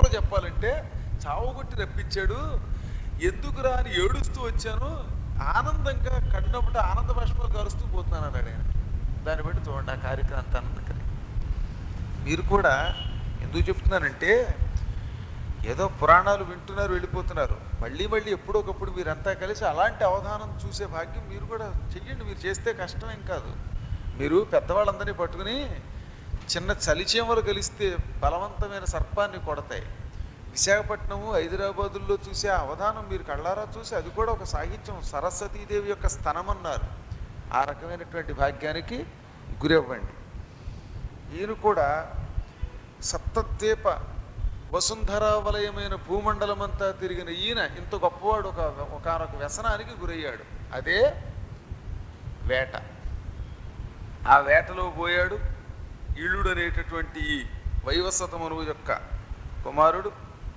కథలో చెప్పాలంటే చావుగొట్టి రప్పించాడు ఎందుకురా అని ఏడుస్తూ వచ్చాను ఆనందంగా కన్నప్పుడు ఆనంద బాష్పాలు కరుస్తూ పోతున్నాను అన్నాడు ఆయన దాన్ని బట్టి చూడండి ఆ కార్యక్రమం అంత ఆనందకరం మీరు కూడా ఎందుకు చెప్తున్నానంటే ఏదో పురాణాలు వింటున్నారు వెళ్ళిపోతున్నారు మళ్ళీ మళ్ళీ ఎప్పుడొకప్పుడు మీరంతా కలిసి అలాంటి అవధానం చూసే భాగ్యం మీరు కూడా చెయ్యండి మీరు చేస్తే కష్టమేం కాదు మీరు పెద్దవాళ్ళందరినీ పట్టుకుని చిన్న చలిచీమలు కలిస్తే బలవంతమైన సర్పాన్ని కొడతాయి విశాఖపట్నము హైదరాబాదుల్లో చూసే ఆ అవధానం మీరు కళ్ళారా చూసి అది కూడా ఒక సాహిత్యం సరస్వతీదేవి యొక్క స్థనం అన్నారు ఆ రకమైనటువంటి భాగ్యానికి గురవ్వండి ఈయన కూడా సప్తద్వీప వసుంధరావలయమైన భూమండలమంతా తిరిగిన ఈయన ఇంత గొప్పవాడు ఒక ఒకనొక వ్యసనానికి గురయ్యాడు అదే వేట ఆ వేటలో పోయాడు ఈళుడు అనేటటువంటి ఈ వైవస్వతమనువు యొక్క కుమారుడు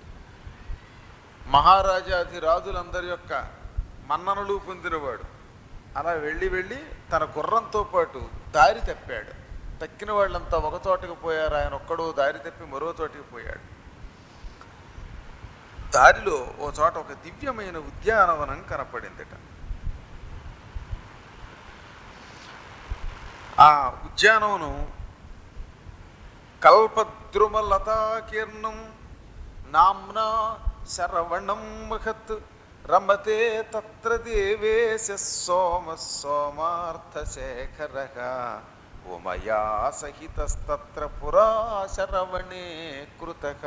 మహారాజాది రాజులందరి యొక్క మన్ననలు పొందినవాడు అలా వెళ్ళి వెళ్ళి తన గుర్రంతో పాటు దారి తప్పాడు తక్కిన వాళ్ళంతా ఒక చోటకి పోయారు ఆయన ఒక్కడు దారి తప్పి మరో చోటికి పోయాడు దారిలో ఓ చోట ఒక దివ్యమైన ఉద్యానవనం కనపడిందిట ఆ ఉద్యానవనం కల్పద్రుమలతాకీర్ణం నామ్నా శరవణం మహత్ రమతే తత్ర దేవేశ సోమ సోమార్థశేఖర ఉమయా సహితస్తత్ర పురా శరవణే కృతక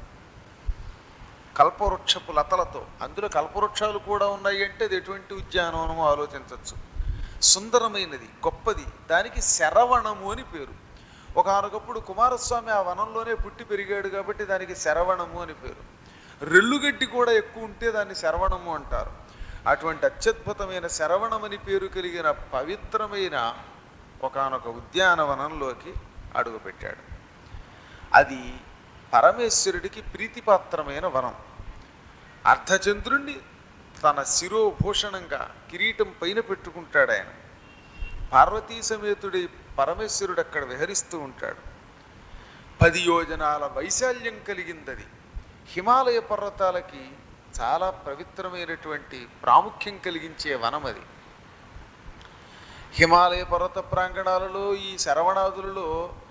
కల్పవృక్షపు లతలతో అందులో కల్పవృక్షాలు కూడా ఉన్నాయి అంటే అది ఎటువంటి ఉద్యానవనమో ఆలోచించవచ్చు సుందరమైనది గొప్పది దానికి శరవణము అని పేరు ఒకనొకప్పుడు కుమారస్వామి ఆ వనంలోనే పుట్టి పెరిగాడు కాబట్టి దానికి శరవణము అని పేరు రెల్లుగడ్డి కూడా ఎక్కువ ఉంటే దాన్ని శరవణము అంటారు అటువంటి అత్యద్భుతమైన శరవణమని పేరు కలిగిన పవిత్రమైన ఒకనొక ఉద్యానవనంలోకి అడుగుపెట్టాడు అది పరమేశ్వరుడికి ప్రీతిపాత్రమైన వనం అర్ధచంద్రుణ్ణి తన శిరోభూషణంగా కిరీటం పైన పెట్టుకుంటాడు ఆయన పార్వతీ సమేతుడి పరమేశ్వరుడు అక్కడ విహరిస్తూ ఉంటాడు పది యోజనాల వైశాల్యం కలిగిందది హిమాలయ పర్వతాలకి చాలా పవిత్రమైనటువంటి ప్రాముఖ్యం కలిగించే వనం అది హిమాలయ పర్వత ప్రాంగణాలలో ఈ శరవణాదులలో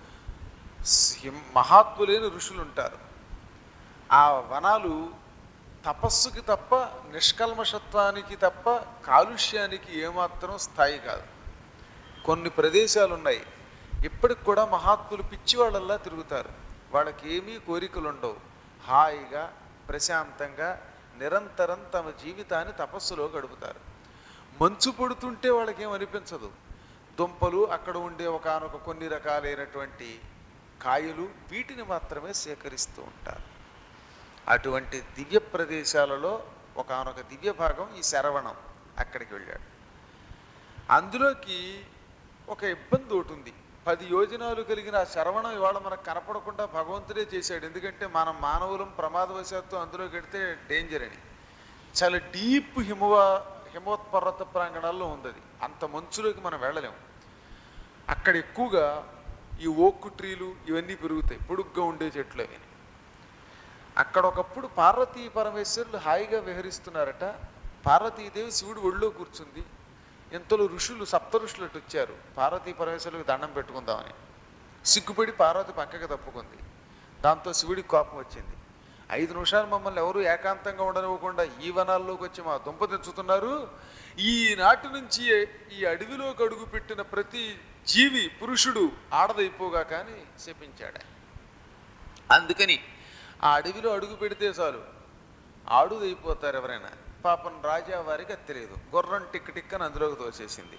హిం- మహాత్ములైన ఋషులు ఉంటారు ఆ వనాలు తపస్సుకి తప్ప నిష్కల్మషత్వానికి తప్ప కాలుష్యానికి ఏమాత్రం స్థాయి కాదు కొన్ని ప్రదేశాలు ఉన్నాయి ఇప్పటికి కూడా మహాత్ములు పిచ్చివాళ్ళల్లా తిరుగుతారు వాళ్ళకి ఏమీ కోరికలు ఉండవు హాయిగా ప్రశాంతంగా నిరంతరం తమ జీవితాన్ని తపస్సులో గడుపుతారు మంచు పడుతుంటే వాళ్ళకి ఏం అనిపించదు దుంపలు అక్కడ ఉండే ఒకనొక కొన్ని రకాలైనటువంటి కాయలు వీటిని మాత్రమే సేకరిస్తూ ఉంటారు అటువంటి దివ్య ప్రదేశాలలో ఒకనొక దివ్య భాగం ఈ శరవణం అక్కడికి వెళ్ళాడు అందులోకి ఒక ఇబ్బంది ఒకటి ఉంది పది యోజనాలు కలిగిన ఆ శరవణం ఇవాళ మనకు కనపడకుండా భగవంతుడే చేశాడు ఎందుకంటే మనం మానవులం ప్రమాదవశాత్తు అందులోకి వెడితే డేంజర్ అని చాలా డీప్ హిమవ హిమోత్పర్వత ప్రాంగణాల్లో ఉంది అది అంత మంచులోకి మనం వెళ్ళలేము అక్కడ ఎక్కువగా ఈ ఓక్కు ట్రీలు ఇవన్నీ పెరుగుతాయి పొడుగ్గా ఉండే చెట్లు అవి అక్కడ ఒకప్పుడు పార్వతీ పరమేశ్వరులు హాయిగా విహరిస్తున్నారట పార్వతీదేవి శివుడు ఒళ్ళో కూర్చుంది ఇంతలో ఋషులు సప్త ఋషులు అటు వచ్చారు పార్వతీ పరమేశ్వరులకు దండం పెట్టుకుందామని సిగ్గుపడి పార్వతి పక్కకి తప్పుకుంది దాంతో శివుడికి కోపం వచ్చింది ఐదు నిమిషాలు మమ్మల్ని ఎవరు ఏకాంతంగా ఉండనివ్వకుండా ఈ వనాల్లోకి వచ్చి మా దుంప తెంచుతున్నారు ఈనాటి నుంచి ఈ అడవిలోకి అడుగు పెట్టిన ప్రతి జీవి పురుషుడు ఆడదైపోగా కానీ శపించాడు ఆయన. అందుకని ఆ అడవిలో అడుగు పెడితే చాలు ఆడుదైపోతారు ఎవరైనా పాపం రాజా వారికి అది తెలియదు గుర్రం టిక్ టిక్ అని అందులోకి తోసేసింది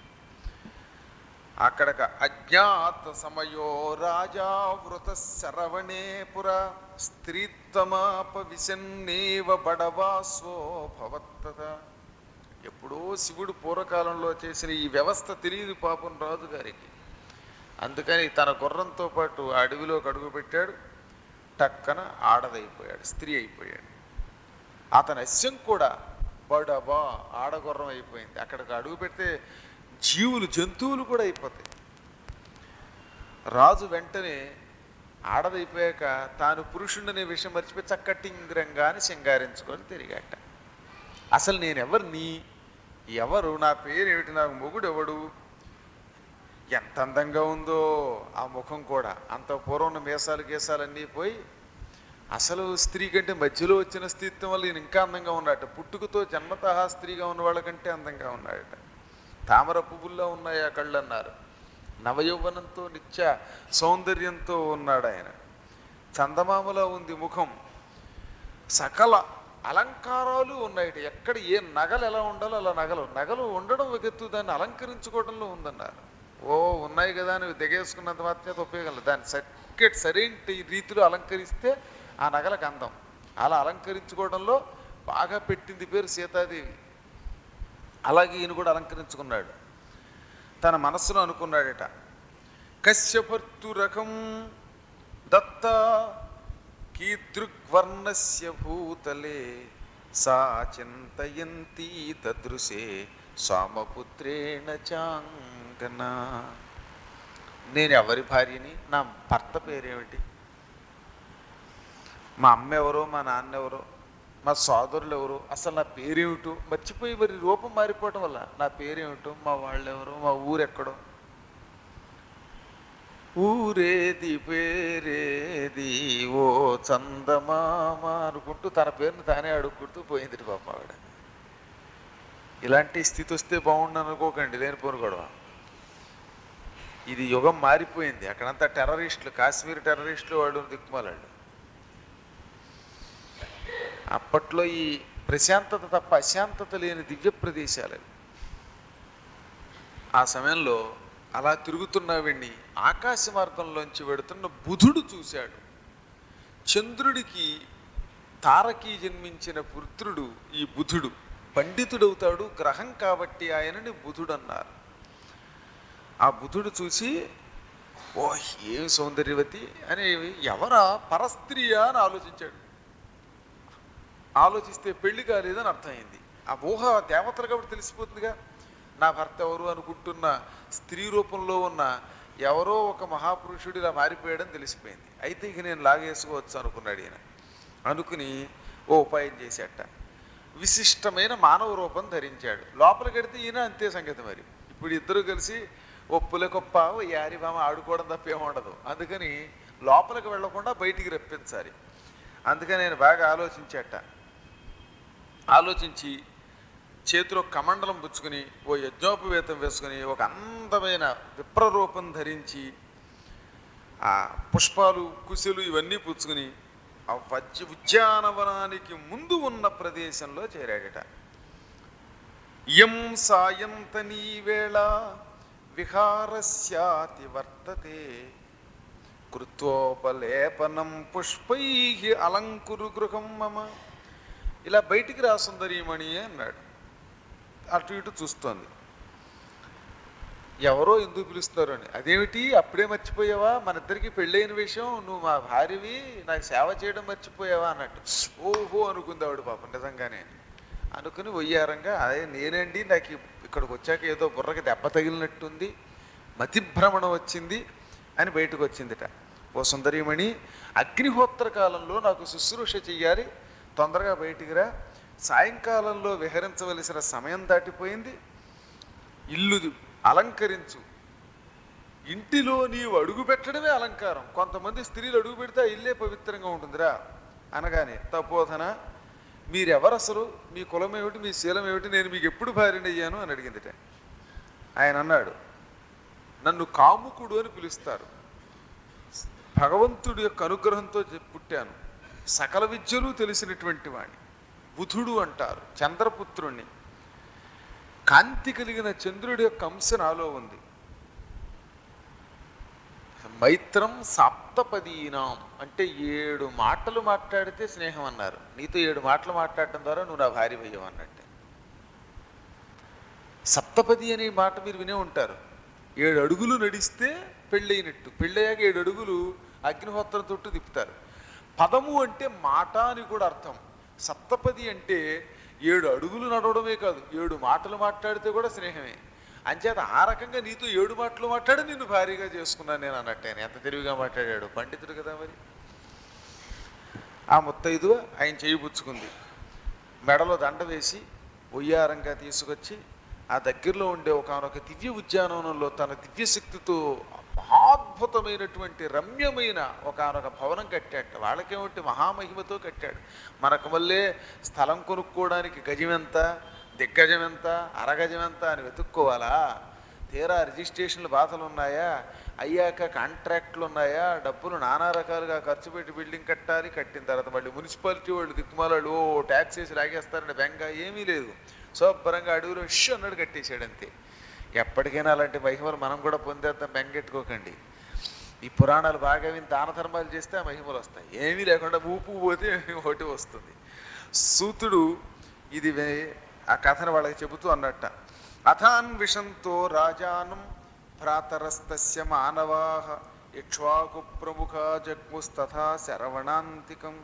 అక్కడక అజ్ఞాత సమయో రాజా వృత శరవణే పుర స్త్రీత్వమాప విశన్నేవ బడవాస్వో భవత్తద ఎప్పుడో శివుడు పూర్వకాలంలో చేసిన ఈ వ్యవస్థ తెలియదు పాపం రాజు గారికి అందుకని తన గుర్రంతో పాటు ఆ అడవిలోకి అడుగు పెట్టాడు టక్కన ఆడదైపోయాడు స్త్రీ అయిపోయాడు అతని అస్యం కూడా బడబా ఆడగుర్రం అయిపోయింది అక్కడికి అడుగు పెడితే జీవులు జంతువులు కూడా అయిపోతాయి రాజు వెంటనే ఆడదైపోయాక తాను పురుషుడనే విషయం మర్చిపోయి చక్కటింగ్రంగా అని సింగారించుకొని తిరిగాట అసలు నేను ఎవరిని ఎవరు నా పేరు ఏమిటి నాకు మొగుడు ఎవడు ఎంత అందంగా ఉందో ఆ ముఖం కూడా అంత పూర్వం ఉన్న మీసాలు గీసాలన్నీ పోయి అసలు స్త్రీ కంటే మధ్యలో వచ్చిన స్థిత్వం వల్ల ఈయన ఇంకా అందంగా ఉన్నాడట పుట్టుకతో జన్మతహా స్త్రీగా ఉన్న వాళ్ళకంటే అందంగా ఉన్నాడట తామర పువ్వుల్లో ఉన్నాయి ఆ కళ్ళు అన్నారు నవయౌవనంతో నిత్య సౌందర్యంతో ఉన్నాడు ఆయన చందమామలో ఉంది ముఖం సకల అలంకారాలు ఉన్నాయట ఎక్కడ ఏ నగలు ఎలా ఉండాలో అలా నగలు నగలు ఉండడం ఒక ఎత్తు దాన్ని అలంకరించుకోవడంలో ఉందన్నారు ఓ ఉన్నాయి కదా అని దిగేసుకున్నంత మాత్రమే ఉపయోగం లేదు దాన్ని సర్కెట్ సరైన రీతిలో అలంకరిస్తే ఆ నగలకు అందం అలా అలంకరించుకోవడంలో బాగా పెట్టింది పేరు సీతాదేవి అలాగే ఈయన కూడా అలంకరించుకున్నాడు తన మనస్సులో అనుకున్నాడట కశ్యపర్తురకం దత్త కీదృగ్వర్ణస్య భూతలే సా చింతయంతి తదృశే స్వామపుత్రేణ చాంగన నేను ఎవరి భార్యని నా భర్త పేరేమిటి మా అమ్మ ఎవరో మా నాన్న ఎవరో మా సోదరులు ఎవరు అసలు నా పేరేమిటో మర్చిపోయి మరి రూపం మారిపోవటం వల్ల నా పేరేమిటో మా వాళ్ళు ఎవరో మా ఊరెక్కడో ఊరేది పేరేది ఓ చందమామ అనుకుంటూ తన పేరుని తానే అడుక్కుంటూ పోయింది పాప ఆవిడ ఇలాంటి స్థితి వస్తే బాగుండు అనుకోకండి లేనిపోను గొడవ ఇది యుగం మారిపోయింది అక్కడంతా టెర్రరిస్టులు కాశ్మీర్ టెర్రరిస్టులు వాడు దిక్కుమాలాడు అప్పట్లో ఈ ప్రశాంతత తప్ప అశాంతత లేని దివ్య ప్రదేశాలు అవి. ఆ సమయంలో అలా తిరుగుతున్నవాడిని ఆకాశ మార్గంలోంచి వెడుతున్న బుధుడు చూశాడు చంద్రుడికి తారకి జన్మించిన పుత్రుడు ఈ బుధుడు పండితుడవుతాడు గ్రహం కాబట్టి ఆయనని బుధుడు అన్నారు ఆ బుధుడు చూసి ఓ ఏం సౌందర్యవతి అని ఎవరా పరస్త్రీయా అని ఆలోచించాడు ఆలోచిస్తే పెళ్లి కాలేదని అర్థమైంది ఆ ఊహ దేవతలు కాబట్టి తెలిసిపోతుందిగా నా భర్త ఎవరు అనుకుంటున్న స్త్రీ రూపంలో ఉన్న ఎవరో ఒక మహాపురుషుడు ఇలా మారిపోయాడని తెలిసిపోయింది అయితే ఇక నేను లాగేసుకోవచ్చు అనుకున్నాడు ఈయన అనుకుని ఓ ఉపాయం చేసేట విశిష్టమైన మానవ రూపం ధరించాడు లోపలికి వెడితే ఈయన అంతే సంగతి మరి ఇప్పుడు ఇద్దరు కలిసి ఓ పులకొప్ప ఓ యారిబామ ఆడుకోవడం తప్ప ఏమి ఉండదు అందుకని లోపలికి వెళ్లకుండా బయటికి రప్పించాలి అందుకని నేను బాగా ఆలోచించేట ఆలోచించి చేతిలో కమండలం పుచ్చుకుని ఓ యజ్ఞోపవేతం వేసుకుని ఒక అందమైన విప్రరూపం ధరించి ఆ పుష్పాలు కుశలు ఇవన్నీ పుచ్చుకుని ఆ వజ్య ఉద్యానవనానికి ముందు ఉన్న ప్రదేశంలో చేరాడట యం సాయంతనీ వేళ విహారస్యాతి వర్తతే కృత్వోపలేపనం పుష్పై అలంకురు గృహం మమ ఇలా బయటికి రా సుందరీమణి అన్నాడు అటు ఇటు చూస్తోంది ఎవరో ఎందుకు పిలుస్తున్నారు అని అదేమిటి అప్పుడే మర్చిపోయావా మన ఇద్దరికి పెళ్ళైన విషయం నువ్వు మా భార్యవి నాకు సేవ చేయడం మర్చిపోయావా అన్నట్టు ఓహో అనుకుంది ఆవిడ పాపం నిజంగానే అనుకుని వయ్యారంగా అదే నేనండి నాకు ఇక్కడికి వచ్చాక ఏదో బుర్రకి దెబ్బ తగిలినట్టుంది మతిభ్రమణం వచ్చింది అని బయటకు వచ్చిందిట ఓ సుందరీమణి అగ్నిహోత్ర కాలంలో నాకు శుశ్రూష చెయ్యాలి తొందరగా బయటికి రా సాయంకాలంలో విహరించవలసిన సమయం దాటిపోయింది ఇల్లు అలంకరించు ఇంటిలో నీవు అడుగు పెట్టడమే అలంకారం కొంతమంది స్త్రీలు అడుగు పెడితే ఆ ఇల్లే పవిత్రంగా ఉంటుందిరా అనగానే తపోధన మీరెవరు అసలు మీ కులం ఏమిటి మీ శీలం ఏమిటి నేను మీకు ఎప్పుడు భార్యనయ్యాను అని అడిగిందిట ఆయన అన్నాడు నన్ను కాముకుడు అని పిలుస్తారు భగవంతుడి యొక్క అనుగ్రహంతో చె- పుట్టాను సకల విద్యలు తెలిసినటువంటి వాణ్ణి బుధుడు అంటారు చంద్రపుత్రుణ్ణి కాంతి కలిగిన చంద్రుడి యొక్క అంశ నాలో ఉంది మైత్రం సప్తపదీనాం అంటే ఏడు మాటలు మాట్లాడితే స్నేహం అన్నారు నీతో ఏడు మాటలు మాట్లాడటం ద్వారా నువ్వు నా భార్య అయ్యావు అన్నట్టే సప్తపది అనే మాట మీరు వినే ఉంటారు ఏడు అడుగులు నడిస్తే పెళ్ళైనట్టు పెళ్ళయ్యాక ఏడు అడుగులు అగ్నిహోత్రం తొట్టు తిప్పుతారు పదము అంటే మాట అని కూడా అర్థం సప్తపది అంటే ఏడు అడుగులు నడవడమే కాదు ఏడు మాటలు మాట్లాడితే కూడా స్నేహమే అంచేత ఆ రకంగా నీతో ఏడు మాటలు మాట్లాడి నిన్ను భారీగా చేసుకున్నాను నేను అన్నట్టు ఆయన ఎంత తెలివిగా మాట్లాడాడు పండితుడు కదా మరి ఆ ముత్తైదు ఆయన చేయి పుచ్చుకుంది మెడలో దండ వేసి ఒయ్యారంగా తీసుకొచ్చి ఆ దగ్గరలో ఉండే ఒకనొక దివ్య ఉద్యానవనంలో తన దివ్యశక్తితో మహాద్భుతమైనటువంటి రమ్యమైన ఒకనొక భవనం కట్టాడు వాళ్ళకేమిటి మహామహిమతో కట్టాడు మనకు వల్లే స్థలం కొనుక్కోవడానికి గజం ఎంత దిగ్గజం ఎంత అరగజం ఎంత అని వెతుక్కోవాలా తీరా రిజిస్ట్రేషన్లు బాధలు ఉన్నాయా అయ్యాక కాంట్రాక్ట్లు ఉన్నాయా డబ్బులు నానా రకాలుగా ఖర్చు పెట్టి బిల్డింగ్ కట్టాలి కట్టిన తర్వాత మళ్ళీ మున్సిపాలిటీ వాళ్ళు దిక్కుమాలాడు ఓ ట్యాక్స్ వేసి లాగేస్తారని బెంగ ఏమీ లేదు శుభ్రంగా అడవిలో ష్ అన్నాడు కట్టేశాడు అంతే ఎప్పటికైనా అలాంటి మహిమలు మనం కూడా పొందేద్దాం బెంగెట్టుకోకండి ఈ పురాణాలు బాగా విని దాన ధర్మాలు చేస్తే ఆ మహిమలు వస్తాయి ఏమీ లేకుండా ఊపు పోతే ఒకటి వస్తుంది సూతుడు ఇది వే- ఆ కథను వాళ్ళకి చెబుతూ అన్నట్ట అథాన్ విషంతో రాజానం భ్రాతరస్తస్య మానవాహ ఇక్ష్వాకు ప్రముఖ జగ్ముస్తథా శరవణాంతికం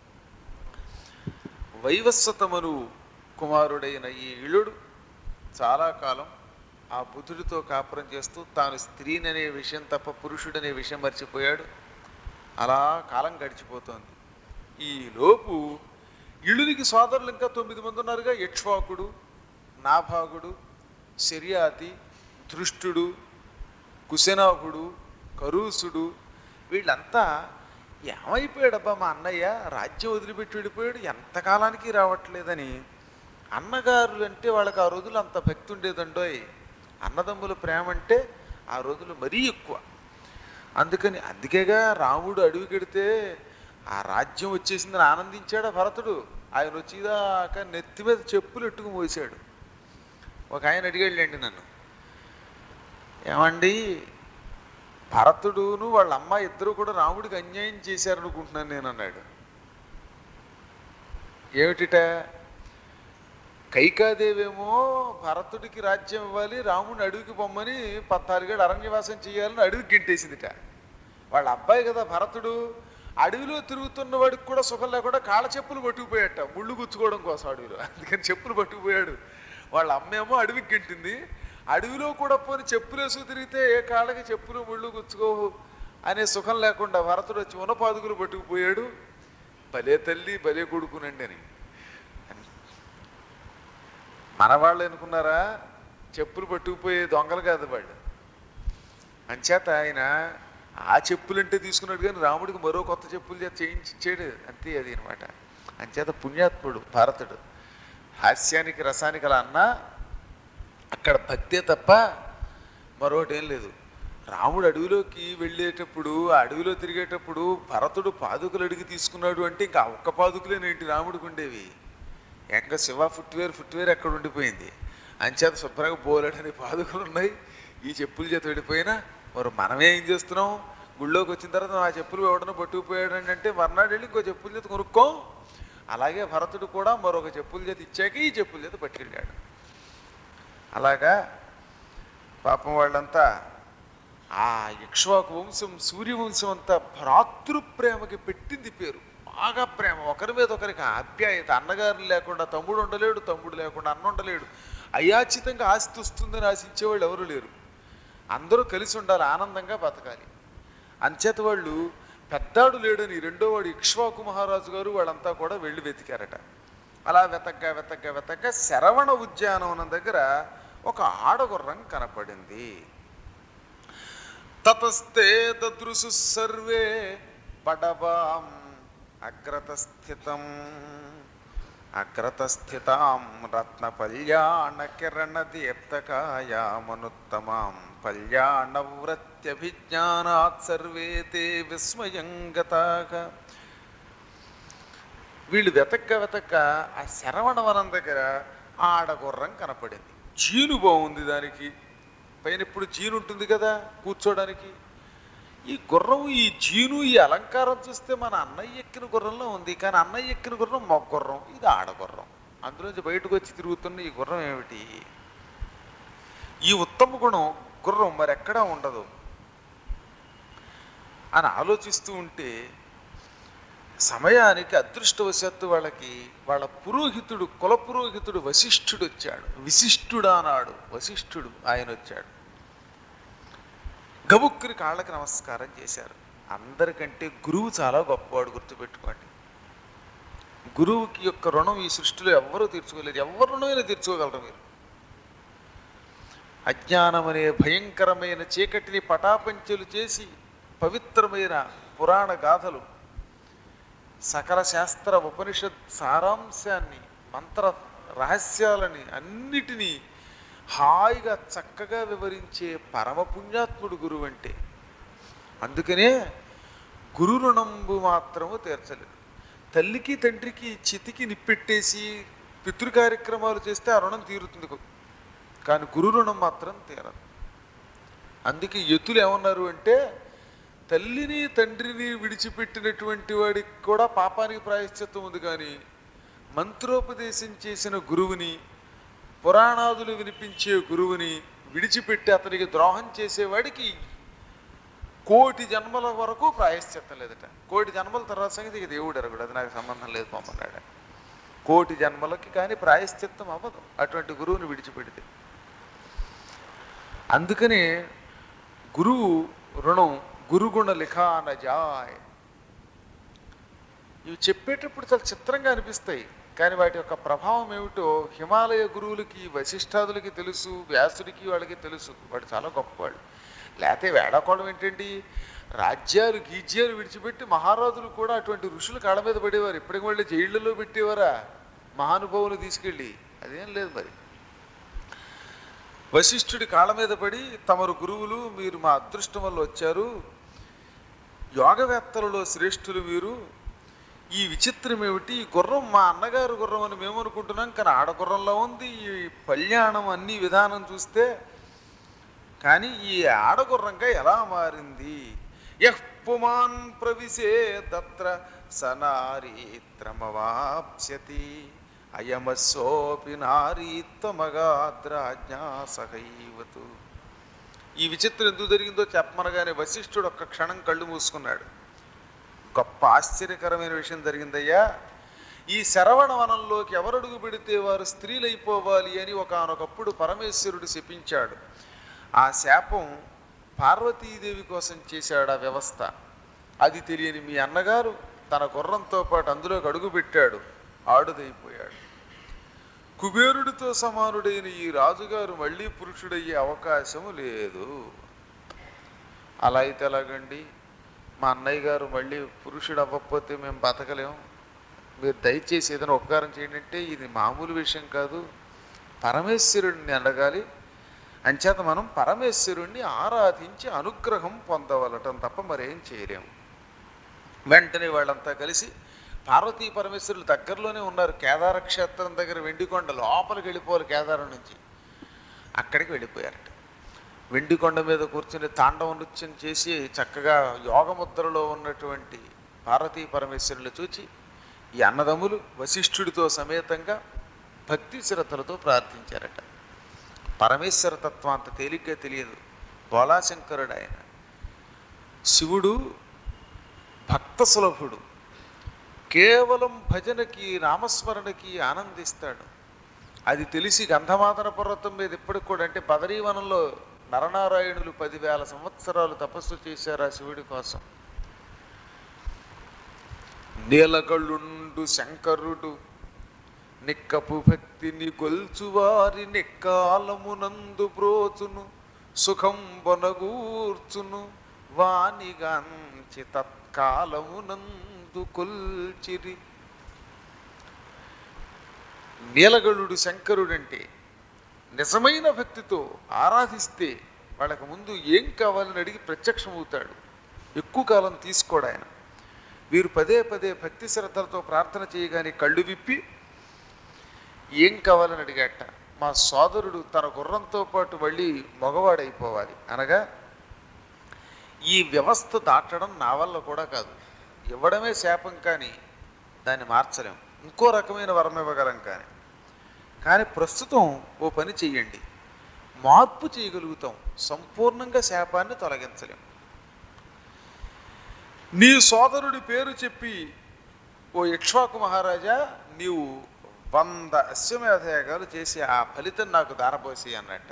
వైవస్వతమను కుమారుడైన ఈ ఇళుడు చాలా కాలం ఆ బుధుడితో కాపురం చేస్తూ తాను స్త్రీననే విషయం తప్ప పురుషుడనే విషయం మర్చిపోయాడు అలా కాలం గడిచిపోతోంది ఈ లోపు ఇళునికి సోదరులు ఇంకా తొమ్మిది మంది ఉన్నారుగా యక్ష్వాకుడు నాభాగుడు శర్యాతి దృష్టుడు కుశనాభుడు కరూసుడు వీళ్ళంతా ఏమైపోయాడబ్బా మా అన్నయ్య రాజ్యం వదిలిపెట్టి వెళ్ళిపోయాడు ఎంతకాలానికి రావట్లేదని అన్నగారు అంటే వాళ్ళకి ఆ రోజులు అంత భక్తి ఉండేదండోయ్ అన్నదమ్ముల ప్రేమ అంటే ఆ రోజులు మరీ ఎక్కువ అందుకని అందుకేగా రాముడు అడవికెడితే ఆ రాజ్యం వచ్చేసిందని ఆనందించాడు ఆ భరతుడు ఆయన వచ్చేదాకా నెత్తి మీద చెప్పులు ఎట్టుకు మోసాడు ఒక ఆయన అడిగాడులేండి నన్ను ఏమండి భరతుడును వాళ్ళ అమ్మ ఇద్దరు కూడా రాముడికి అన్యాయం చేశారనుకుంటున్నాను నేను అన్నాడు ఏమిటిట కైకాదేవేమో భరతుడికి రాజ్యం ఇవ్వాలి రాముడిని అడవికి పొమ్మని పద్నాలుగేళ్ళు అరణ్యవాసం చేయాలని అడవికి గింటేసిందిట వాళ్ళ అబ్బాయి కదా భరతుడు అడవిలో తిరుగుతున్న వాడికి కూడా సుఖం లేకుండా కాళ్ళ చెప్పులు పట్టుకుపోయాట ముళ్ళు గుచ్చుకోవడం కోసం అడవిలో అందుకని చెప్పులు పట్టుకుపోయాడు వాళ్ళ అమ్మేమో అడవికి గింటింది అడవిలో కూడా పోని చెప్పులు వేసుకు తిరిగితే ఏ కాళ్ళకి చెప్పులు ముళ్ళు గుచ్చుకోవు అనే సుఖం లేకుండా భరతుడు వచ్చి ఉన్నపాదుకులు పట్టుకుపోయాడు భలే తల్లి భలే కొడుకునండి అని మన వాళ్ళు అనుకున్నారా చెప్పులు పట్టుకుపోయే దొంగలు కాదు వాళ్ళు అంచేత ఆయన ఆ చెప్పులంటే తీసుకున్నాడు కానీ రాముడికి మరో కొత్త చెప్పులు చేత చేయించాడు అంతే అది అనమాట అంచేత పుణ్యాత్ముడు భారతుడు హాస్యానికి రసానికి అలా అన్నా అక్కడ భక్తే తప్ప మరొకటి ఏం లేదు రాముడు అడవిలోకి వెళ్ళేటప్పుడు ఆ అడవిలో తిరిగేటప్పుడు భరతుడు పాదుకలు అడిగి తీసుకున్నాడు అంటే ఇంకా ఆ ఒక్క పాదుకులేనేంటి రాముడికి ఉండేవి ఇంకా శివ ఫుట్వేర్ ఫుట్వేర్ ఎక్కడ ఉండిపోయింది అంచేత శుభ్రంగా బోలెడని పాదుకలు ఉన్నాయి ఈ చెప్పుల చేత వెళ్ళిపోయినా మరి మనమే ఏం చేస్తున్నాం గుళ్ళోకి వచ్చిన తర్వాత ఆ చెప్పులు ఎవడనో పట్టుకుపోయాడు అంటే మర్నాడు వెళ్ళి ఇంకో చెప్పుల చేత కొనుక్కోం అలాగే భరతుడు కూడా మరొక చెప్పుల చేత ఇచ్చాక ఈ చెప్పుల చేత పట్టుకెళ్ళాడు అలాగా పాపం వాళ్ళంతా ఆ ఇక్ష్వాకు వంశం సూర్యవంశం అంతా భ్రాతృప్రేమకి పెట్టింది పేరు బాగా ప్రేమ ఒకరి మీద ఒకరికి ఆప్యాయత అన్నగారు లేకుండా తమ్ముడు ఉండలేడు తమ్ముడు లేకుండా అన్న ఉండలేడు అయాచితంగా ఆస్తి వస్తుందని ఆశించేవాళ్ళు ఎవరు లేరు అందరూ కలిసి ఉండాలి ఆనందంగా బతకాలి అంచేత వాళ్ళు పెద్దాడు లేడని రెండో వాడు ఇక్ష్వాకు మహారాజు గారు వాళ్ళంతా కూడా వెళ్ళి వెతికారట అలా వెతగ్గా వెతగ్గా వెతగ్గా శరవణ ఉద్యానవనం దగ్గర ఒక ఆడగుర్రం కనపడింది తతస్తే దదృశు సర్వే పడవాం అగ్రతస్థితం అగ్రతస్థితాం రత్నపల్యాణ కిరణ దీప్తకాయామనుత్తమాం పల్యాణవ్రత్యభిజ్ఞానాత్ సర్వే తే విస్మయం గతాగా వీళ్ళు వెతక్క వెతక్క ఆ శరవణవనం దగ్గర ఆడగుర్రం కనపడింది జీను బాగుంది దానికి పైన ఇప్పుడు జీను ఉంటుంది కదా కూర్చోడానికి ఈ గుర్రం ఈ జీను ఈ అలంకారం చూస్తే మన అన్నయ్య ఎక్కిన గుర్రంలో ఉంది కానీ అన్నయ్య ఎక్కిన గుర్రం మొగ్గ గుర్రం ఇది ఆడగుర్రం అందులోంచి బయటకు వచ్చి తిరుగుతున్న ఈ గుర్రం ఏమిటి ఈ ఉత్తమ గుణం గుర్రం మరెక్కడా ఉండదు అని ఆలోచిస్తూ ఉంటే సమయానికి అదృష్టవశాత్తు వాళ్ళకి వాళ్ళ పురోహితుడు కుల పురోహితుడు వశిష్ఠుడు వచ్చాడు విశిష్ఠుడు అన్నాడు వశిష్ఠుడు ఆయన వచ్చాడు గబుక్కుని కాళ్ళకి నమస్కారం చేశారు అందరికంటే గురువు చాలా గొప్పవాడు గుర్తుపెట్టుకోండి గురువుకి యొక్క రుణం ఈ సృష్టిలో ఎవ్వరూ తీర్చుకోలేరు ఎవరు రుణమైనా తీర్చుకోగలరు మీరు అజ్ఞానం అనే భయంకరమైన చీకటిని పటాపంచలు చేసి పవిత్రమైన పురాణ గాథలు సకల శాస్త్ర ఉపనిషత్ సారాంశాన్ని మంత్ర రహస్యాలని అన్నిటినీ హాయిగా చక్కగా వివరించే పరమ పుణ్యాత్ముడు గురువు అంటే అందుకనే గురు రుణంబు మాత్రము తీర్చలేదు తల్లికి తండ్రికి చితికి నిప్పెట్టేసి పితృ కార్యక్రమాలు చేస్తే ఆ రుణం తీరుతుంది కానీ గురు రుణం మాత్రం తీరదు అందుకే ఎత్తులు ఏమన్నారు అంటే తల్లిని తండ్రిని విడిచిపెట్టినటువంటి వాడికి కూడా పాపానికి ప్రాయశ్చిత్తం ఉంది కానీ మంత్రోపదేశం చేసిన గురువుని పురాణాదులు వినిపించే గురువుని విడిచిపెట్టి అతనికి ద్రోహం చేసేవాడికి కోటి జన్మల వరకు ప్రాయశ్చిత్తం లేదట కోటి జన్మల తర్వాత సంగతి ఇక దేవుడు ఎరగడు అది నాకు సంబంధం లేదు పొమ్మన్నాడు కోటి జన్మలకి కానీ ప్రాయశ్చిత్తం అవ్వదు అటువంటి గురువుని విడిచిపెడితే అందుకని గురువు రుణం గురుగుణ లిఖాన జాయ్ ఇవి చెప్పేటప్పుడు చాలా చిత్రంగా అనిపిస్తాయి కానీ వాటి యొక్క ప్రభావం ఏమిటో హిమాలయ గురువులకి వశిష్ఠాదులకి తెలుసు వ్యాసుడికి వాళ్ళకి తెలుసు వాడు చాలా గొప్పవాళ్ళు లేకపోతే వేడాకోవడం ఏంటండి రాజ్యాలు గీజ్యాలు విడిచిపెట్టి మహారాజులు కూడా అటువంటి ఋషులు కాళ్ళ మీద పడేవారు ఇప్పటికి వాళ్ళు జైళ్ళలో పెట్టేవారా మహానుభావులు తీసుకెళ్ళి అదేం లేదు మరి వశిష్ఠుడి కాళ్ళ మీద పడి తమరు గురువులు మీరు మా అదృష్టం వల్ల వచ్చారు యోగవేత్తలలో శ్రేష్ఠులు మీరు ఈ విచిత్రం ఏమిటి ఈ గుర్రం మా అన్నగారు గుర్రం అని మేము అనుకుంటున్నాం కానీ ఆడగుర్రంలో ఉంది ఈ కళ్యాణం అన్ని విధానం చూస్తే కానీ ఈ ఆడగుర్రంగా ఎలా మారింది యః పుమాన్ ప్రవిశే తత్ర సనారీత్రమవాప్స్యతి అయమస్సోపి నారీత్వమగాద్రాజ్ఞా సహైవతు ఈ విచిత్రం ఎందుకు జరిగిందో చెప్పమనగానే వశిష్ఠుడు ఒక్క క్షణం కళ్ళు మూసుకున్నాడు గొప్ప ఆశ్చర్యకరమైన విషయం జరిగిందయ్యా ఈ శరవణ వనంలోకి ఎవరడుగు పెడితే వారు స్త్రీలైపోవాలి అని ఒకనొకప్పుడు పరమేశ్వరుడు శపించాడు ఆ శాపం పార్వతీదేవి కోసం చేశాడు ఆ వ్యవస్థ అది తెలియని మీ అన్నగారు తన గుర్రంతో పాటు అందులోకి అడుగు పెట్టాడు ఆడుదైపోయాడు కుబేరుడితో సమానుడైన ఈ రాజుగారు మళ్ళీ పురుషుడయ్యే అవకాశము లేదు అలా అయితే ఎలాగండి మా అన్నయ్య గారు మళ్ళీ పురుషుడు అవ్వకపోతే మేము బతకలేం మీరు దయచేసి ఏదైనా ఉపకారం చేయండి అంటే ఇది మామూలు విషయం కాదు పరమేశ్వరుడిని అడగాలి అంచేత మనం పరమేశ్వరుణ్ణి ఆరాధించి అనుగ్రహం పొందవలటం తప్ప మరేం చేయలేము వెంటనే వాళ్ళంతా కలిసి పార్వతీ పరమేశ్వరులు దగ్గరలోనే ఉన్నారు కేదార క్షేత్రం దగ్గర వెండికొండ లోపలికి వెళ్ళిపోవాలి కేదారం నుంచి అక్కడికి వెళ్ళిపోయారట వెండికొండ మీద కూర్చుని తాండవ నృత్యం చేసి చక్కగా యోగముద్రలో ఉన్నటువంటి పార్వతీ పరమేశ్వరులు చూచి ఈ అన్నదమ్ములు వశిష్ఠుడితో సమేతంగా భక్తి శ్రద్ధలతో ప్రార్థించారట పరమేశ్వర తత్వం అంత తేలిగ్గా తెలియదు బోలాశంకరుడు ఆయన శివుడు భక్త సులభుడు కేవలం భజనకి నామస్మరణకి ఆనందిస్తాడు అది తెలిసి గంధమాదన పర్వతం మీద ఇప్పటికి కూడా అంటే బదరీవనంలో నరనారాయణులు పదివేల సంవత్సరాలు తపస్సు చేశారు ఆ శివుడి కోసం నీలగళ్ళుండు శంకరుడు నిక్కపు భక్తిని గొల్చువారి నిక్కాలమునందు బ్రోచును సుఖం బొనగూర్చును వానిగాంచి తత్కాలమునందు కొల్చిరి నీలగళుడు శంకరుడంటే నిజమైన భక్తితో ఆరాధిస్తే వాళ్ళకి ముందు ఏం కావాలని అడిగి ప్రత్యక్షమవుతాడు ఎక్కువ కాలం తీసుకోడు ఆయన వీరు పదే పదే భక్తి శ్రద్ధలతో ప్రార్థన చేయగానే కళ్ళు విప్పి ఏం కావాలని అడిగాట మా సోదరుడు తన గుర్రంతో పాటు మళ్ళీ మగవాడైపోవాలి అనగా ఈ వ్యవస్థ దాటడం నా వల్ల కూడా కాదు ఇవ్వడమే శాపం కానీ దాన్ని మార్చలేం ఇంకో రకమైన వరం ఇవ్వగలం కానీ కానీ ప్రస్తుతం ఓ పని చెయ్యండి మార్పు చేయగలుగుతాం సంపూర్ణంగా శాపాన్ని తొలగించలేం నీ సోదరుడి పేరు చెప్పి ఓ ఇక్ష్వాకు మహారాజా నీవు వంద అశ్వమేధ యాగాలు చేసి ఆ ఫలితం నాకు దారపోసి అన్నట్ట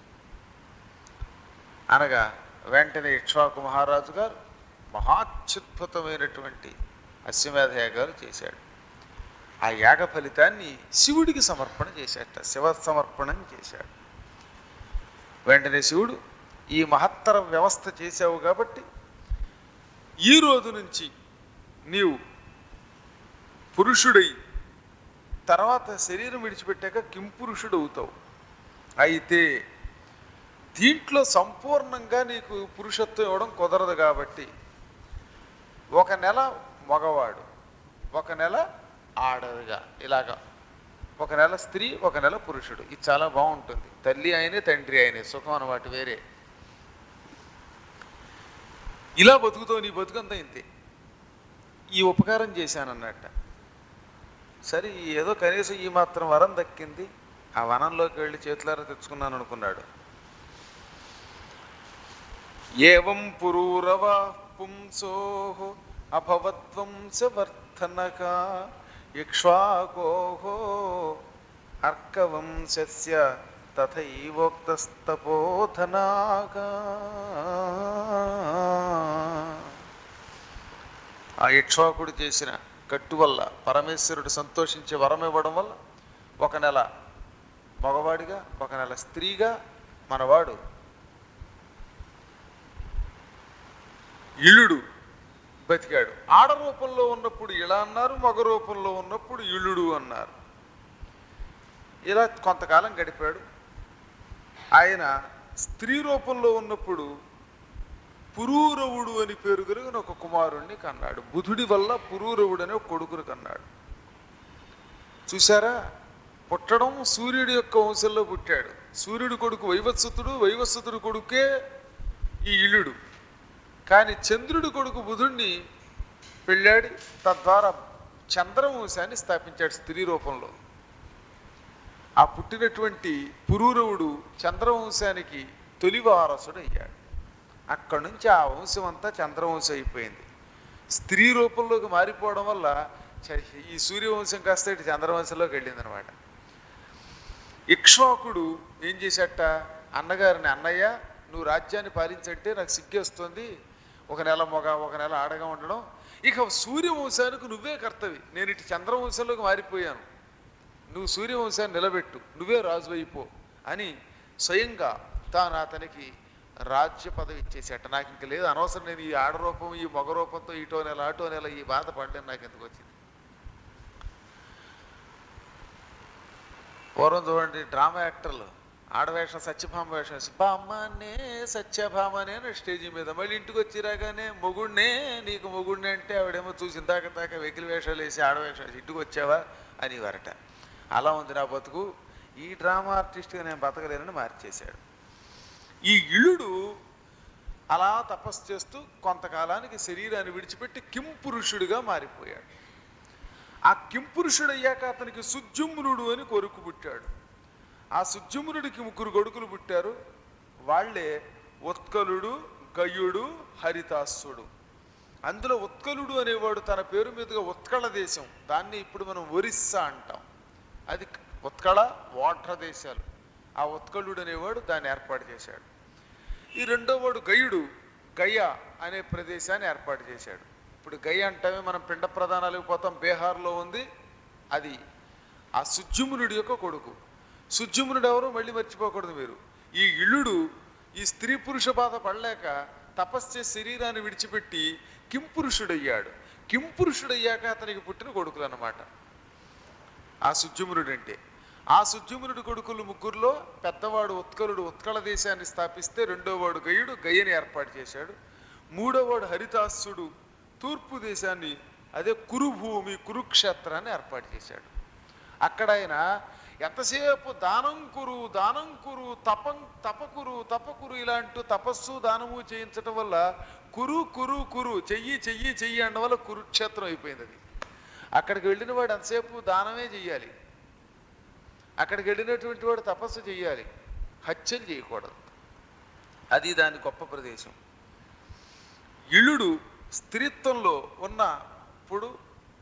అనగా వెంటనే ఇక్ష్వాకు మహారాజు గారు మహాత్యుద్భుతమైనటువంటి అశ్వమేధ యాగాలు చేశాడు ఆ యాగ ఫలితాన్ని శివుడికి సమర్పణ చేశాట శివ సమర్పణం చేశాడు వెంటనే శివుడు ఈ మహత్తర వ్యవస్థ చేశావు కాబట్టి ఈ రోజు నుంచి నీవు పురుషుడై తర్వాత శరీరం విడిచిపెట్టాక కింపురుషుడు అవుతావు అయితే దీంట్లో సంపూర్ణంగా నీకు పురుషత్వం ఇవ్వడం కుదరదు కాబట్టి ఒక నెల మగవాడు ఒక నెల ఆడదిగా ఇలాగా ఒక నెల స్త్రీ ఒక నెల పురుషుడు ఇది చాలా బాగుంటుంది తల్లి ఆయనే తండ్రి ఆయనే సుఖం అన్నమాట వేరే ఇలా బతుకుతావు నీ బతుకంతా ఇంతే ఈ ఉపకారం చేశానన్నట్ట సరే ఏదో కనీసం ఈ మాత్రం వరం దక్కింది ఆ వనంలోకి వెళ్ళి చేతులారా తెచ్చుకున్నాను అనుకున్నాడు ఏవం పురూరవ పుంసో అభవద్వంశవర్ధనక ఇక్ష్వాకోహో అర్కవంశస్య తథైవోక్తస్తపోధనాగా ఆ ఇక్ష్వాకుడు చేసిన కట్టు వల్ల పరమేశ్వరుడు సంతోషించే వరం ఇవ్వడం వల్ల ఒక నెల మగవాడిగా ఒక నెల స్త్రీగా మనవాడు ఇళుడు బతికాడు ఆడ రూపంలో ఉన్నప్పుడు ఇలా అన్నారు మగ రూపంలో ఉన్నప్పుడు ఇళుడు అన్నారు ఇలా కొంతకాలం గడిపాడు ఆయన స్త్రీ రూపంలో ఉన్నప్పుడు పురూరవుడు అని పేరు కలిగిన ఒక కుమారుణ్ణి కన్నాడు బుధుడి వల్ల పురూరవుడు అనే ఒక కొడుకుని కన్నాడు చూసారా పుట్టడం సూర్యుడి యొక్క వంశంలో పుట్టాడు సూర్యుడి కొడుకు వైవత్సతుడు వైవత్సతుడు కొడుకే ఈ ఇల్లుడు కానీ చంద్రుడి కొడుకు బుధుణ్ణి పెళ్ళాడి తద్వారా చంద్రవంశాన్ని స్థాపించాడు స్త్రీ రూపంలో ఆ పుట్టినటువంటి పురూరవుడు చంద్రవంశానికి తొలి వారసుడు అయ్యాడు అక్కడి నుంచి ఆ వంశం అంతా చంద్రవంశం అయిపోయింది స్త్రీ రూపంలోకి మారిపోవడం వల్ల చ- ఈ సూర్యవంశం కాస్త ఇటు చంద్రవంశంలోకి వెళ్ళింది అనమాట ఇక్ష్వాకుడు ఏం చేశాట అన్నగారిని అన్నయ్య నువ్వు రాజ్యాన్ని పాలించంటే నాకు సిగ్గేస్తుంది ఒక నెల మొగ ఒక నెల ఆడగా ఉండడం ఇక సూర్యవంశానికి నువ్వే కర్తవి నేను ఇటు చంద్రవంశంలోకి మారిపోయాను నువ్వు సూర్యవంశాన్ని నిలబెట్టు నువ్వే రాజు అయిపో అని స్వయంగా తాను అతనికి రాజ్య పదవి ఇచ్చేసేట నాకు ఇంక లేదు అనవసరం నేను ఈ ఆడరూపం ఈ మగ రూపంతో ఇటో నెల అటో నెల ఈ బాధ పడ్డాను నాకు ఎందుకు వచ్చింది పూర్వం చూడండి డ్రామా యాక్టర్లు ఆడవేషం సత్యభామ వేషం వేసి బామ్మనే సత్యభామనే అని స్టేజీ మీద మళ్ళీ ఇంటికి వచ్చి రాగానే మొగుడినే నీకు మొగుడినే అంటే ఆవిడేమో చూసి దాకా దాకా వెకిలి వేషాలు వేసి ఆడవేషం వేసి ఇంటికి వచ్చావా అని వరట అలా ఉంది నా బతుకు ఈ డ్రామా ఆర్టిస్ట్గా నేను బతకలేనని మార్చేశాడు ఈ ఇళుడు అలా తపస్సు చేస్తూ కొంతకాలానికి శరీరాన్ని విడిచిపెట్టి కింపురుషుడిగా మారిపోయాడు ఆ కింపురుషుడు అయ్యాక అతనికి సుజుమ్నుడు అని కొడుకు పుట్టాడు ఆ సుజుమ్నుడికి ముగ్గురు కొడుకులు పుట్టారు వాళ్ళే ఉత్కలుడు గయుడు హరితాసుడు అందులో ఉత్కలుడు అనేవాడు తన పేరు మీదుగా ఉత్కళ దేశం దాన్ని ఇప్పుడు మనం ఒరిస్సా అంటాం అది ఉత్కళ వాట్ర దేశాలు ఆ ఉత్కలుడు అనేవాడు దాన్ని ఏర్పాటు చేశాడు ఈ రెండో వాడు గయుడు గయ అనే ప్రదేశాన్ని ఏర్పాటు చేశాడు ఇప్పుడు గయ అంటామే మనం పిండ ప్రధానాలకు పోతాం బీహార్లో ఉంది అది ఆ సుజ్జుమునుడి యొక్క కొడుకు సుజ్జుమునుడు ఎవరు మళ్ళీ మర్చిపోకూడదు మీరు ఈ ఇల్లుడు ఈ స్త్రీ పురుష బాధ పడలేక తపస్సు చేసి శరీరాన్ని విడిచిపెట్టి కింపురుషుడయ్యాడు కింపురుషుడయ్యాక అతనికి పుట్టిన కొడుకులు అన్నమాట ఆ సుజ్జుమునుడు అంటే ఆ సుజ్జుమునుడి కొడుకులు ముగ్గురులో పెద్దవాడు ఉత్కలుడు ఉత్కళ దేశాన్ని స్థాపిస్తే రెండోవాడు గయుడు గయ్యని ఏర్పాటు చేశాడు మూడోవాడు హరితాసుడు తూర్పు దేశాన్ని అదే కురుభూమి కురుక్షేత్రాన్ని ఏర్పాటు చేశాడు అక్కడ ఆయన ఎంతసేపు దానం కురు దానం కురు తపం తపకురు తపకురు ఇలాంటి తపస్సు దానము చేయించటం వల్ల కురు కురు కురు చెయ్యి చెయ్యి చెయ్యి అనడం వల్ల కురుక్షేత్రం అయిపోయింది అది అక్కడికి వెళ్ళిన వాడు ఎంతసేపు దానమే చెయ్యాలి అక్కడికి వెళ్ళినటువంటి వాడు తపస్సు చెయ్యాలి హత్యలు చేయకూడదు అది దాని గొప్ప ప్రదేశం ఇళుడు స్త్రీత్వంలో ఉన్నప్పుడు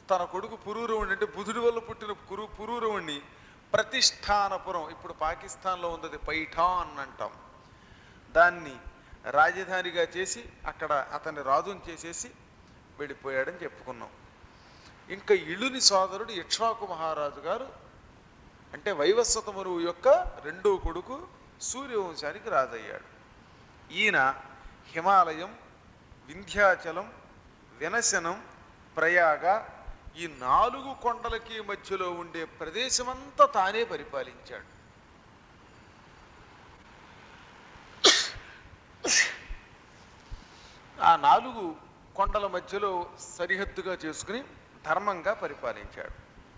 తన కొడుకు పురూరవుణ్ణి అంటే బుధుడి వల్ల పుట్టిన కురు పురూరవుణ్ణి ప్రతిష్టానపురం ఇప్పుడు పాకిస్తాన్లో ఉన్నది పైఠాన్ అంటాం దాన్ని రాజధానిగా చేసి అక్కడ అతన్ని రాజుని చేసేసి వెళ్ళిపోయాడని చెప్పుకున్నాం ఇంకా ఇళ్ళుని సోదరుడు ఇక్ష్వాకు మహారాజు గారు అంటే వైవస్వత మరువు యొక్క రెండో కొడుకు సూర్యవంశానికి రాజయ్యాడు ఈయన హిమాలయం వింధ్యాచలం వినశనం ప్రయాగ ఈ నాలుగు కొండలకి మధ్యలో ఉండే ప్రదేశమంతా తానే పరిపాలించాడు ఆ నాలుగు కొండల మధ్యలో సరిహద్దుగా చేసుకుని ధర్మంగా పరిపాలించాడు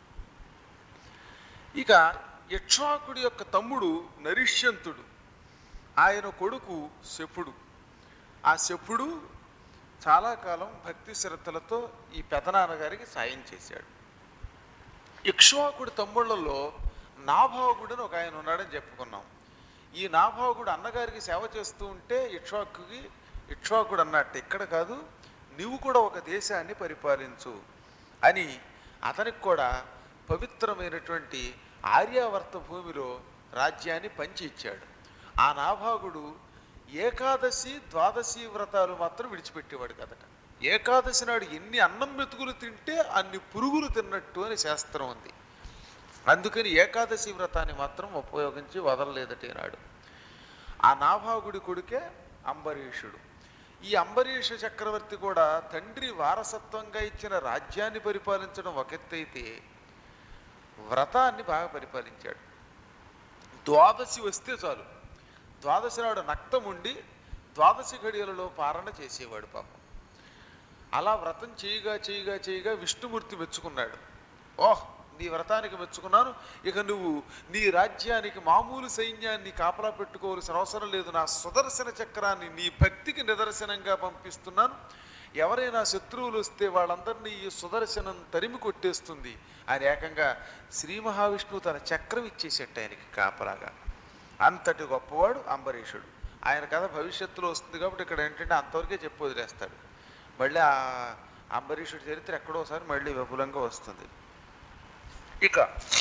ఇక యక్షాకుడి యొక్క తమ్ముడు నరిష్యంతుడు ఆయన కొడుకు శపుడు ఆ శపుడు చాలా కాలం భక్తి శ్రద్ధలతో ఈ పెదనాన్నగారికి సాయం చేశాడు ఇక్ష్వాకుడి తమ్ముళ్ళలో నాభాగుడు అని ఒక ఆయన ఉన్నాడని చెప్పుకున్నాం ఈ నాభాగుడు అన్నగారికి సేవ చేస్తూ ఉంటే ఇక్ష్వాకుకి ఇక్ష్వాకుడు అన్నట్టు ఇక్కడ కాదు నువ్వు కూడా ఒక దేశాన్ని పరిపాలించు అని అతనికి కూడా పవిత్రమైనటువంటి ఆర్యావర్త భూమిలో రాజ్యాన్ని పంచి ఇచ్చాడు ఆ నాభాగుడు ఏకాదశి ద్వాదశి వ్రతాలు మాత్రం విడిచిపెట్టేవాడు కదట ఏకాదశి నాడు ఎన్ని అన్నం మెతుకులు తింటే అన్ని పురుగులు తిన్నట్టు అని శాస్త్రం ఉంది అందుకని ఏకాదశి వ్రతాన్ని మాత్రం ఉపయోగించి వదలలేదట నాడు ఆ నాభాగుడి కొడుకే అంబరీషుడు ఈ అంబరీష చక్రవర్తి కూడా తండ్రి వారసత్వంగా ఇచ్చిన రాజ్యాన్ని పరిపాలించడం ఒక ఎత్తు అయితే వ్రతాన్ని బాగా పరిపాలించాడు ద్వాదశి వస్తే చాలు ద్వాదశి నాడు నక్తం ఉండి ద్వాదశి ఘడియలలో పారణ చేసేవాడు పాపం అలా వ్రతం చేయగా చేయగా చేయగా విష్ణుమూర్తి మెచ్చుకున్నాడు ఓహ్ నీ వ్రతానికి మెచ్చుకున్నాను ఇక నువ్వు నీ రాజ్యానికి మామూలు సైన్యాన్ని కాపలా పెట్టుకోవాల్సిన అవసరం లేదు నా సుదర్శన చక్రాన్ని నీ భక్తికి నిదర్శనంగా పంపిస్తున్నాను ఎవరైనా శత్రువులు వస్తే వాళ్ళందరినీ ఈ సుదర్శనం తరిమి కొట్టేస్తుంది ఆయన ఏకంగా శ్రీ మహావిష్ణువు తన చక్రం ఇచ్చేసేట ఆయనకి కాపలాగా అంతటి గొప్పవాడు అంబరీషుడు ఆయన కథ భవిష్యత్తులో వస్తుంది కాబట్టి ఇక్కడ ఏంటంటే అంతవరకే చెప్పి వదిలేస్తాడు మళ్ళీ ఆ అంబరీషుడి చరిత్ర ఎక్కడోసారి మళ్ళీ విపులంగా వస్తుంది ఇక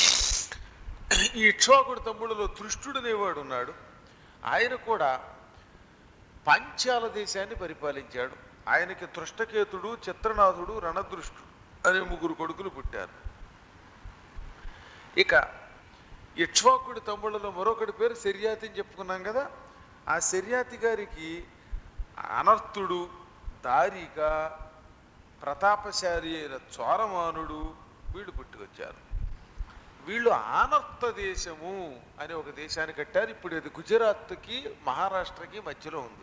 ఈ ఇక్ష్వాకుడి తమ్ముడులో ధృష్టుడు అనేవాడు ఉన్నాడు ఆయన కూడా పాంచాల దేశాన్ని పరిపాలించాడు ఆయనకి దృష్టకేతుడు చిత్రనాథుడు రణదృష్టుడు అనే ముగ్గురు కొడుకులు పుట్టారు ఇక ఇక్ష్వాకుడి తమ్ముళ్ళలో మరొకటి పేరు శర్యాతి అని చెప్పుకున్నాం కదా ఆ శర్యాతి గారికి అనర్థుడు దారిక ప్రతాపశాలి అయిన చోరమానుడు వీళ్ళు పుట్టుకొచ్చారు వీళ్ళు ఆనర్త దేశము అనే ఒక దేశాన్ని కట్టారు ఇప్పుడు ఇది గుజరాత్కి మహారాష్ట్రకి మధ్యలో ఉంది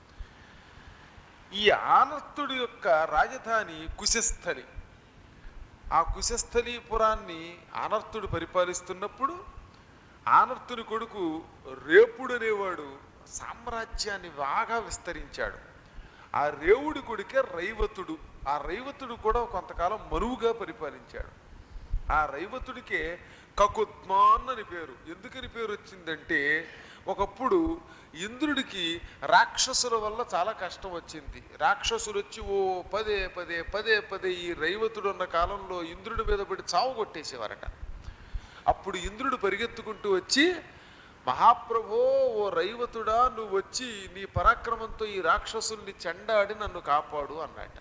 ఈ ఆనర్తుడి యొక్క రాజధాని కుశస్థలి ఆ కుశస్థలీపురాన్ని ఆనర్తుడు పరిపాలిస్తున్నప్పుడు ఆనర్తుని కొడుకు రేపుడు అనేవాడు సామ్రాజ్యాన్ని బాగా విస్తరించాడు ఆ రేవుడి కొడుకే రైవతుడు ఆ రైవతుడు కూడా కొంతకాలం మరువుగా పరిపాలించాడు ఆ రైవతుడికే కకుద్మాన్ అని పేరు ఎందుకని పేరు వచ్చిందంటే ఒకప్పుడు ఇంద్రుడికి రాక్షసుల వల్ల చాలా కష్టం వచ్చింది రాక్షసులు వచ్చి ఓ పదే పదే పదే పదే ఈ రైవతుడు ఉన్న కాలంలో ఇంద్రుడి మీద పడి చావు కొట్టేసేవారట అప్పుడు ఇంద్రుడు పరిగెత్తుకుంటూ వచ్చి మహాప్రభో ఓ రైవతుడా నువ్వు వచ్చి నీ పరాక్రమంతో ఈ రాక్షసుల్ని చెండాడి నన్ను కాపాడు అన్నట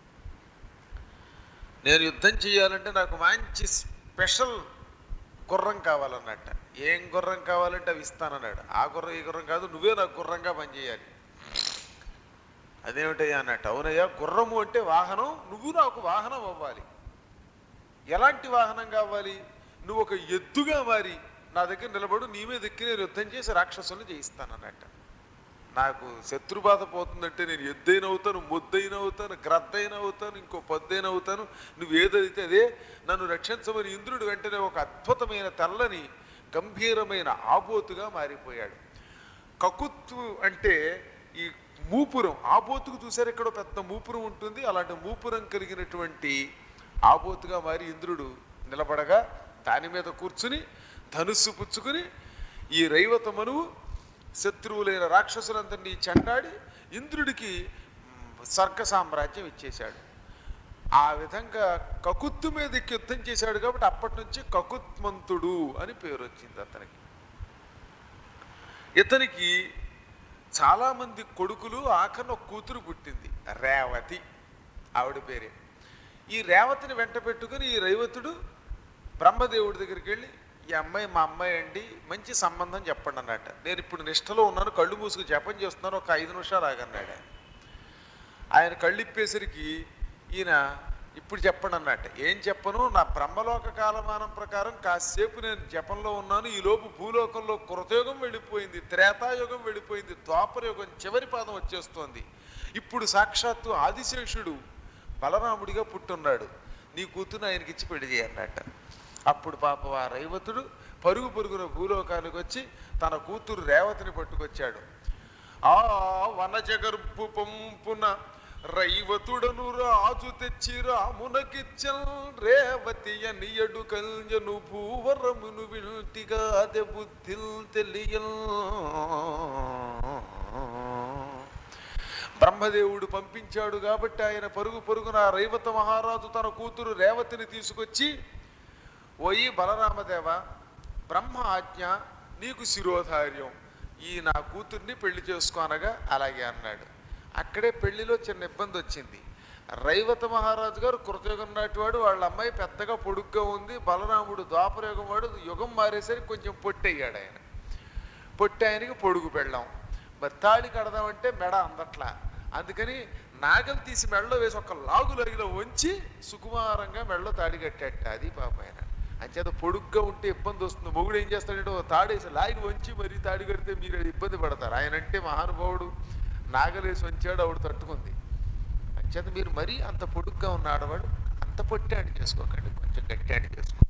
నేను యుద్ధం చేయాలంటే నాకు మంచి స్పెషల్ గుర్రం కావాలన్నట్ట ఏం గుర్రం కావాలంటే అవి ఇస్తానన్నాడు ఆ గుర్రం ఈ గుర్రం కాదు నువ్వే నాకు గుర్రంగా పనిచేయాలి అదేమిటయ్యా అన్నట్టు అవునయ్యా గుర్రము అంటే వాహనం నువ్వు నాకు వాహనం అవ్వాలి ఎలాంటి వాహనం కావాలి నువ్వు ఒక ఎద్దుగా మారి నా దగ్గర నిలబడు నీ మీద ఎక్కి నేను యుద్ధం చేసి రాక్షసుల్ని జయిస్తానన్నట్ట నాకు శత్రుబాధ పోతుందంటే నేను ఎద్దైన అవుతాను ముద్దైన అవుతాను గ్రద్దైన అవుతాను ఇంకో పొద్దైన అవుతాను నువ్వు ఏదైతే అదే నన్ను రక్షించమని ఇంద్రుడు వెంటనే ఒక అద్భుతమైన తెల్లని గంభీరమైన ఆబోతుగా మారిపోయాడు కకుత్తు అంటే ఈ మూపురం ఆబోతుకు చూసారు ఇక్కడ పెద్ద మూపురం ఉంటుంది అలాంటి మూపురం కలిగినటువంటి ఆబోతుగా మారి ఇంద్రుడు నిలబడగా దాని మీద కూర్చుని ధనుస్సు పుచ్చుకుని ఈ రైవత మనువు శత్రువులైన రాక్షసులందరినీ చెండాడి ఇంద్రుడికి మ్, స్వర్గ సామ్రాజ్యం ఇచ్చేశాడు ఆ విధంగా కకుత్తు మీద ఎక్కి యుద్ధం చేశాడు కాబట్టి అప్పటి నుంచి కకుత్మంతుడు అని పేరు వచ్చింది అతనికి ఇతనికి చాలామంది కొడుకులు ఆఖరణ ఒక కూతురు పుట్టింది రేవతి ఆవిడ పేరే ఈ రేవతిని వెంట పెట్టుకుని ఈ రైవతుడు బ్రహ్మదేవుడి దగ్గరికి వెళ్ళి ఈ అమ్మాయి మా అమ్మాయి అండి మంచి సంబంధం చెప్పండి అన్నట్ట నేను ఇప్పుడు నిష్టలో ఉన్నాను కళ్ళు మూసుకు జపం చేస్తున్నాను ఒక ఐదు నిమిషాలు ఆగన్నాడు ఆయన ఆయన కళ్ళు ఇప్పేసరికి ఈయన ఇప్పుడు చెప్పండి అన్నట్ట ఏం చెప్పను నా బ్రహ్మలోక కాలమానం ప్రకారం కాసేపు నేను జపంలో ఉన్నాను ఈ లోపు భూలోకంలో కృతయుగం వెళ్ళిపోయింది త్రేతాయుగం వెళ్ళిపోయింది ద్వాపరయుగం చివరి పాదం వచ్చేస్తోంది ఇప్పుడు సాక్షాత్తు ఆదిశేషుడు బలరాముడిగా పుట్టున్నాడు నీ కూతురు ఆయనకి ఇచ్చి పెళ్లి చేయన్నట్ట అప్పుడు పాపం ఆ రైవతుడు పరుగు పరుగున భూలోకానికి వచ్చి తన కూతురు రేవతిని పట్టుకొచ్చాడు ఆ వనజగర్భు పంపున రైవతుడను రాజు తెచ్చి రామునకిచ్చల్ రేవతి అనియడు కల్యను భూవరమును విల్టిగా అదే బుద్ధిల్ తెలియల్ బ్రహ్మదేవుడు పంపించాడు కాబట్టి ఆయన పరుగు పరుగున రైవత మహారాజు తన కూతురు రేవతిని తీసుకొచ్చి ఓయి బలరామదేవ బ్రహ్మ ఆజ్ఞ నీకు శిరోధార్యం ఈ నా కూతుర్ని పెళ్లి చేసుకోనగా అలాగే అన్నాడు అక్కడే పెళ్లిలో చిన్న ఇబ్బంది వచ్చింది రైవత మహారాజు గారు కృతయుగం నాటివాడు వాళ్ళ అమ్మాయి పెద్దగా పొడుగ్గా ఉంది బలరాముడు ద్వాపరయుగం వాడు యుగం మారేసరికి కొంచెం పొట్టయ్యాడు ఆయన పొట్టి ఆయనకి పొడుగు పెళ్ళాం మరి తాళి కడదామంటే మెడ అందట్లా అందుకని నాగలు తీసి మెడలో వేసి ఒక లాగు లగిలో వంచి సుకుమారంగా మెడలో తాడి కట్టేట అది పాప ఆయన అంచేత పొడుగ్గా ఉంటే ఇబ్బంది వస్తుంది మొగుడు ఏం చేస్తాడంటే ఓ తాడేసి లాగి వంచి మరి తాడి కడితే మీరు ఇబ్బంది పడతారు ఆయన అంటే మహానుభావుడు నాగలేసి వంచాడు ఆవిడ తట్టుకుంది అంచేత మీరు మరీ అంత పొడుగ్గా ఉన్న ఆడవాడు అంత పొట్టి ఆడి చేసుకోకండి కొంచెం గట్టి ఆడి చేసుకోండి